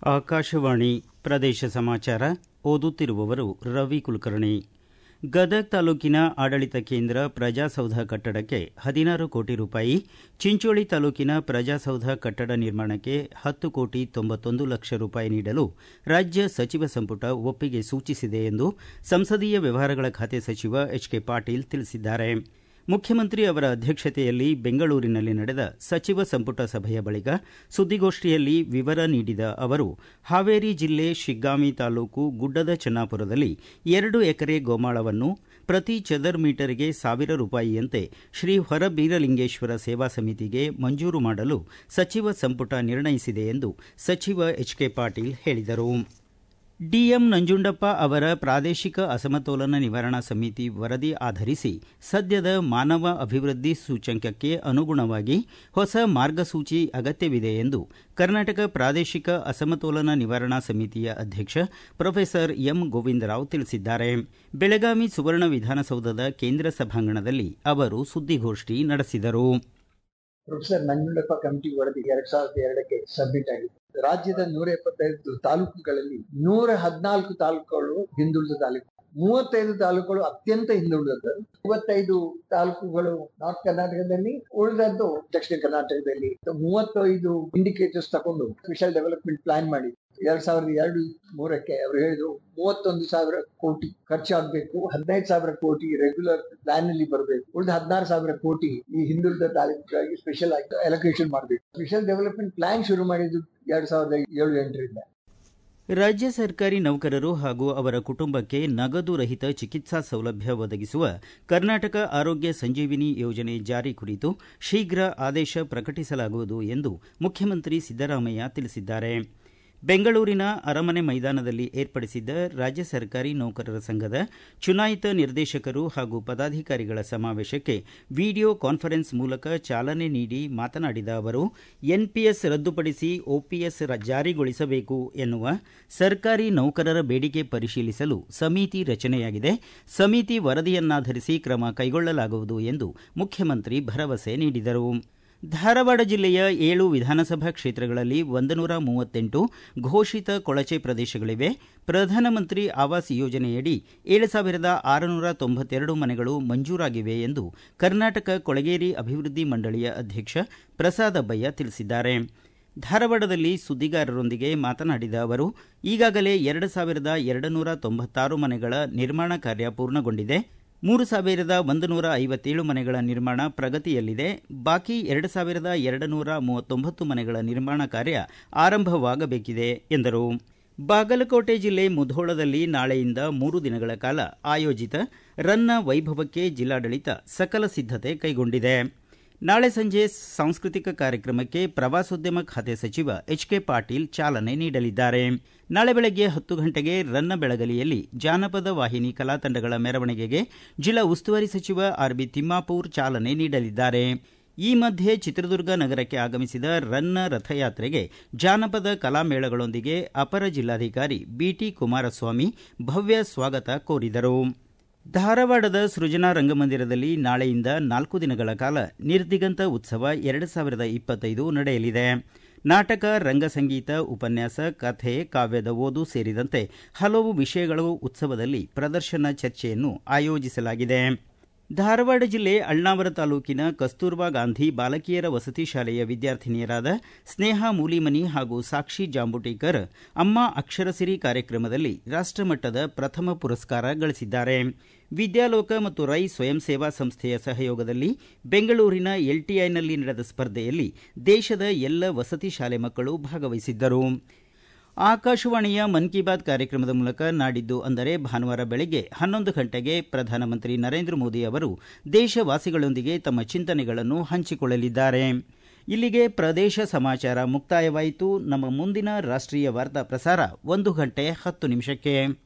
ಆಕಾಶವಾಣಿ ಪ್ರದೇಶ ಸಮಾಚಾರ ಓದುತ್ತಿರುವವರು ರವಿ ಕುಲಕರ್ಣಿ ಗದಗ ತಾಲೂಕಿನ ಆಡಳಿತ ಕೇಂದ್ರ ಪ್ರಜಾಸೌಧ ಕಟ್ಟಡಕ್ಕೆ ಹದಿನಾರು ಕೋಟಿ ರೂಪಾಯಿ ಚಿಂಚೋಳಿ ತಾಲೂಕಿನ ಪ್ರಜಾಸೌಧ ಕಟ್ಟಡ ನಿರ್ಮಾಣಕ್ಕೆ ಹತ್ತು ಕೋಟಿ ತೊಂಬತ್ತೊಂದು ಲಕ್ಷ ರೂಪಾಯಿ ನೀಡಲು ರಾಜ್ಯ ಸಚಿವ ಸಂಪುಟ ಒಪ್ಪಿಗೆ ಸೂಚಿಸಿದೆ ಎಂದು ಸಂಸದೀಯ ವ್ಯವಹಾರಗಳ ಖಾತೆ ಸಚಿವ ಎಚ್ ಕೆ ಪಾಟೀಲ್ ತಿಳಿಸಿದ್ದಾರೆ ಮುಖ್ಯಮಂತ್ರಿ ಅವರ ಅಧ್ಯಕ್ಷತೆಯಲ್ಲಿ ಬೆಂಗಳೂರಿನಲ್ಲಿ ನಡೆದ ಸಚಿವ ಸಂಪುಟ ಸಭೆಯ ಬಳಿಕ ಸುದ್ದಿಗೋಷ್ಠಿಯಲ್ಲಿ ವಿವರ ನೀಡಿದ ಅವರು ಹಾವೇರಿ ಜಿಲ್ಲೆ ಶಿಗ್ಗಾಂವಿ ತಾಲೂಕು ಗುಡ್ಡದ ಚೆನ್ನಾಪುರದಲ್ಲಿ ಎರಡು ಎಕರೆ ಗೋಮಾಳವನ್ನು ಪ್ರತಿ ಚದರ್ ಮೀಟರ್ಗೆ ಸಾವಿರ ರೂಪಾಯಿಯಂತೆ ಶ್ರೀ ಹೊರಬೀರಲಿಂಗೇಶ್ವರ ಸೇವಾ ಸಮಿತಿಗೆ ಮಂಜೂರು ಮಾಡಲು ಸಚಿವ ಸಂಪುಟ ನಿರ್ಣಯಿಸಿದೆ ಎಂದು ಸಚಿವ ಎಚ್ ಕೆ ಪಾಟೀಲ್ ಹೇಳಿದರು ಡಿಎಂ ನಂಜುಂಡಪ್ಪ ಅವರ ಪ್ರಾದೇಶಿಕ ಅಸಮತೋಲನ ನಿವಾರಣಾ ಸಮಿತಿ ವರದಿ ಆಧರಿಸಿ ಸದ್ಯದ ಮಾನವ ಅಭಿವೃದ್ಧಿ ಸೂಚ್ಯಂಕಕ್ಕೆ ಅನುಗುಣವಾಗಿ ಹೊಸ ಮಾರ್ಗಸೂಚಿ ಅಗತ್ಯವಿದೆ ಎಂದು ಕರ್ನಾಟಕ ಪ್ರಾದೇಶಿಕ ಅಸಮತೋಲನ ನಿವಾರಣಾ ಸಮಿತಿಯ ಅಧ್ಯಕ್ಷ ಪ್ರೊಫೆಸರ್ ಎಂ ಗೋವಿಂದರಾವ್ ತಿಳಿಸಿದ್ದಾರೆ ಬೆಳಗಾವಿ ಸುವರ್ಣ ವಿಧಾನಸೌಧದ ಕೇಂದ್ರ ಸಭಾಂಗಣದಲ್ಲಿ ಅವರು ಸುದ್ದಿಗೋಷ್ಠಿ ನಡೆಸಿದರು ಪ್ರೊಫೆಸರ್ ನಂಜುಂಡಪ್ಪ ಕಮಿಟಿ ವರದಿ ಎರಡ್ ಸಾವಿರದ ಎರಡಕ್ಕೆ ಸಬ್ಮಿಟ್ ಆಗಿದೆ ರಾಜ್ಯದ ನೂರ ಎಪ್ಪತ್ತೈದು ತಾಲೂಕುಗಳಲ್ಲಿ ನೂರ ಹದಿನಾಲ್ಕು ತಾಲೂಕುಗಳು ಹಿಂದುಳಿದ ತಾಲೂಕು ಮೂವತ್ತೈದು ತಾಲೂಕುಗಳು ಅತ್ಯಂತ ಹಿಂದುಳಿದದ್ದು ಮೂವತ್ತೈದು ತಾಲೂಕುಗಳು ನಾರ್ತ್ ಕರ್ನಾಟಕದಲ್ಲಿ ಉಳಿದದ್ದು ದಕ್ಷಿಣ ಕರ್ನಾಟಕದಲ್ಲಿ ಮೂವತ್ತೈದು ಇಂಡಿಕೇಟರ್ಸ್ ತಗೊಂಡು ಸ್ಪೆಷಲ್ ಡೆವಲಪ್ಮೆಂಟ್ ಪ್ಲಾನ್ ಮಾಡಿ ಎರಡ್ ಸಾವಿರದ ಎರಡು ಮೂರಕ್ಕೆ ಅವರು ಹೇಳಿದ್ರು ಮೂವತ್ತೊಂದು ಸಾವಿರ ಕೋಟಿ ಖರ್ಚಾಗಬೇಕು ಹದಿನೈದು ಸಾವಿರ ಕೋಟಿ ರೆಗ್ಯುಲರ್ ಪ್ಲಾನ್ ಅಲ್ಲಿ ಬರಬೇಕು ಉಳಿದ ಹದಿನಾರು ಸಾವಿರ ಕೋಟಿ ಈ ಹಿಂದುಳಿದ ತಾಲೂಕಿಗಾಗಿ ಸ್ಪೆಷಲ್ ಆಗಿ ಅಲೋಕೇಶನ್ ಮಾಡಬೇಕು ಸ್ಪೆಷಲ್ ಡೆವಲಪ್ಮೆಂಟ್ ಪ್ಲಾನ್ ಶುರು ಮಾಡಿದ್ದು ಎರಡ್ ಸಾವಿರದ ಏಳು ಎಂಟರಿಂದ ರಾಜ್ಯ ಸರ್ಕಾರಿ ನೌಕರರು ಹಾಗೂ ಅವರ ಕುಟುಂಬಕ್ಕೆ ನಗದು ರಹಿತ ಚಿಕಿತ್ಸಾ ಸೌಲಭ್ಯ ಒದಗಿಸುವ ಕರ್ನಾಟಕ ಆರೋಗ್ಯ ಸಂಜೀವಿನಿ ಯೋಜನೆ ಜಾರಿ ಕುರಿತು ಶೀಘ್ರ ಆದೇಶ ಪ್ರಕಟಿಸಲಾಗುವುದು ಎಂದು ಮುಖ್ಯಮಂತ್ರಿ ಸಿದ್ದರಾಮಯ್ಯ ತಿಳಿಸಿದ್ದಾರೆ ಬೆಂಗಳೂರಿನ ಅರಮನೆ ಮೈದಾನದಲ್ಲಿ ಏರ್ಪಡಿಸಿದ್ದ ರಾಜ್ಯ ಸರ್ಕಾರಿ ನೌಕರರ ಸಂಘದ ಚುನಾಯಿತ ನಿರ್ದೇಶಕರು ಹಾಗೂ ಪದಾಧಿಕಾರಿಗಳ ಸಮಾವೇಶಕ್ಕೆ ವಿಡಿಯೋ ಕಾನ್ಫರೆನ್ಸ್ ಮೂಲಕ ಚಾಲನೆ ನೀಡಿ ಮಾತನಾಡಿದ ಅವರು ಎನ್ಪಿಎಸ್ ರದ್ದುಪಡಿಸಿ ಒಪಿಎಸ್ ಜಾರಿಗೊಳಿಸಬೇಕು ಎನ್ನುವ ಸರ್ಕಾರಿ ನೌಕರರ ಬೇಡಿಕೆ ಪರಿಶೀಲಿಸಲು ಸಮಿತಿ ರಚನೆಯಾಗಿದೆ ಸಮಿತಿ ವರದಿಯನ್ನಾಧರಿಸಿ ಕ್ರಮ ಕೈಗೊಳ್ಳಲಾಗುವುದು ಎಂದು ಮುಖ್ಯಮಂತ್ರಿ ಭರವಸೆ ನೀಡಿದರು ಧಾರವಾಡ ಜಿಲ್ಲೆಯ ಏಳು ವಿಧಾನಸಭಾ ಕ್ಷೇತ್ರಗಳಲ್ಲಿ ಒಂದನೂರ ಮೂವತ್ತೆಂಟು ಘೋಷಿತ ಕೊಳಚೆ ಪ್ರದೇಶಗಳಿವೆ ಪ್ರಧಾನಮಂತ್ರಿ ಆವಾಸ್ ಯೋಜನೆಯಡಿ ಏಳು ಸಾವಿರದ ಆರುನೂರ ತೊಂಬತ್ತೆರಡು ಮನೆಗಳು ಮಂಜೂರಾಗಿವೆ ಎಂದು ಕರ್ನಾಟಕ ಕೊಳಗೇರಿ ಅಭಿವೃದ್ಧಿ ಮಂಡಳಿಯ ಅಧ್ಯಕ್ಷ ಪ್ರಸಾದ ಅಬ್ಬಯ್ಯ ತಿಳಿಸಿದ್ದಾರೆ ಧಾರವಾಡದಲ್ಲಿ ಸುದ್ದಿಗಾರರೊಂದಿಗೆ ಮಾತನಾಡಿದ ಅವರು ಈಗಾಗಲೇ ಎರಡು ಸಾವಿರದ ಎರಡು ನೂರ ತೊಂಬತ್ತಾರು ಮನೆಗಳ ನಿರ್ಮಾಣ ಕಾರ್ಯ ಪೂರ್ಣಗೊಂಡಿದೆ ಮೂರು ಸಾವಿರದ ಒಂದು ನೂರ ಐವತ್ತೇಳು ಮನೆಗಳ ನಿರ್ಮಾಣ ಪ್ರಗತಿಯಲ್ಲಿದೆ ಬಾಕಿ ಎರಡು ಸಾವಿರದ ಎರಡು ನೂರ ಮೂವತ್ತೊಂಬತ್ತು ಮನೆಗಳ ನಿರ್ಮಾಣ ಕಾರ್ಯ ಆರಂಭವಾಗಬೇಕಿದೆ ಎಂದರು ಬಾಗಲಕೋಟೆ ಜಿಲ್ಲೆ ಮುಧೋಳದಲ್ಲಿ ನಾಳೆಯಿಂದ ಮೂರು ದಿನಗಳ ಕಾಲ ಆಯೋಜಿತ ರನ್ನ ವೈಭವಕ್ಕೆ ಜಿಲ್ಲಾಡಳಿತ ಸಕಲ ಸಿದ್ಧತೆ ಕೈಗೊಂಡಿದೆ ನಾಳೆ ಸಂಜೆ ಸಾಂಸ್ಕೃತಿಕ ಕಾರ್ಯಕ್ರಮಕ್ಕೆ ಪ್ರವಾಸೋದ್ಯಮ ಖಾತೆ ಸಚಿವ ಎಚ್ ಕೆ ಪಾಟೀಲ್ ಚಾಲನೆ ನೀಡಲಿದ್ದಾರೆ ನಾಳೆ ಬೆಳಗ್ಗೆ ಹತ್ತು ಗಂಟೆಗೆ ರನ್ನ ಬೆಳಗಲಿಯಲ್ಲಿ ಜಾನಪದ ವಾಹಿನಿ ಕಲಾತಂಡಗಳ ಮೆರವಣಿಗೆಗೆ ಜಿಲ್ಲಾ ಉಸ್ತುವಾರಿ ಸಚಿವ ಆರ್ ಬಿ ತಿಮ್ಮಾಪೂರ್ ಚಾಲನೆ ನೀಡಲಿದ್ದಾರೆ ಈ ಮಧ್ಯೆ ಚಿತ್ರದುರ್ಗ ನಗರಕ್ಕೆ ಆಗಮಿಸಿದ ರನ್ನ ರಥಯಾತ್ರೆಗೆ ಜಾನಪದ ಕಲಾಮೇಳಗಳೊಂದಿಗೆ ಅಪರ ಜಿಲ್ಲಾಧಿಕಾರಿ ಬಿಟಿ ಕುಮಾರಸ್ವಾಮಿ ಭವ್ಯ ಸ್ವಾಗತ ಕೋರಿದರು ಧಾರವಾಡದ ಸೃಜನಾ ರಂಗಮಂದಿರದಲ್ಲಿ ನಾಳೆಯಿಂದ ನಾಲ್ಕು ದಿನಗಳ ಕಾಲ ನಿರ್ದಿಗಂತ ಉತ್ಸವ ಎರಡು ಸಾವಿರದ ಇಪ್ಪತ್ತೈದು ನಡೆಯಲಿದೆ ನಾಟಕ ರಂಗಸಂಗೀತ ಉಪನ್ಯಾಸ ಕಥೆ ಕಾವ್ಯದ ಓದು ಸೇರಿದಂತೆ ಹಲವು ವಿಷಯಗಳು ಉತ್ಸವದಲ್ಲಿ ಪ್ರದರ್ಶನ ಚರ್ಚೆಯನ್ನು ಆಯೋಜಿಸಲಾಗಿದೆ ಧಾರವಾಡ ಜಿಲ್ಲೆ ಅಳ್ನಾವರ ತಾಲೂಕಿನ ಕಸ್ತೂರ್ಬಾ ಗಾಂಧಿ ಬಾಲಕಿಯರ ವಸತಿ ಶಾಲೆಯ ವಿದ್ಯಾರ್ಥಿನಿಯರಾದ ಸ್ನೇಹ ಮೂಲಿಮನಿ ಹಾಗೂ ಸಾಕ್ಷಿ ಜಾಂಬುಟೀಕರ್ ಅಮ್ಮ ಅಕ್ಷರಸಿರಿ ಕಾರ್ಯಕ್ರಮದಲ್ಲಿ ರಾಷ್ಟಮಟ್ಟದ ಪ್ರಥಮ ಪುರಸ್ಕಾರ ಗಳಿಸಿದ್ದಾರೆ ವಿದ್ಯಾಲೋಕ ಮತ್ತು ರೈ ಸ್ವಯಂ ಸೇವಾ ಸಂಸ್ಥೆಯ ಸಹಯೋಗದಲ್ಲಿ ಬೆಂಗಳೂರಿನ ಎಲ್ಟಿಐನಲ್ಲಿ ನಡೆದ ಸ್ಪರ್ಧೆಯಲ್ಲಿ ದೇಶದ ಎಲ್ಲ ವಸತಿ ಶಾಲೆ ಮಕ್ಕಳು ಭಾಗವಹಿಸಿದ್ದರು ಆಕಾಶವಾಣಿಯ ಮನ್ ಕಿ ಬಾತ್ ಕಾರ್ಯಕ್ರಮದ ಮೂಲಕ ನಾಡಿದ್ದು ಅಂದರೆ ಭಾನುವಾರ ಬೆಳಗ್ಗೆ ಹನ್ನೊಂದು ಗಂಟೆಗೆ ಪ್ರಧಾನಮಂತ್ರಿ ನರೇಂದ್ರ ಮೋದಿ ಅವರು ದೇಶವಾಸಿಗಳೊಂದಿಗೆ ತಮ್ಮ ಚಿಂತನೆಗಳನ್ನು ಹಂಚಿಕೊಳ್ಳಲಿದ್ದಾರೆ ಇಲ್ಲಿಗೆ ಪ್ರದೇಶ ಸಮಾಚಾರ ಮುಕ್ತಾಯವಾಯಿತು ನಮ್ಮ ಮುಂದಿನ ರಾಷ್ಟೀಯ ವಾರ್ತಾ ಪ್ರಸಾರ ಒಂದು ಗಂಟೆ ಹತ್ತು ನಿಮಿಷಕ್ಕೆ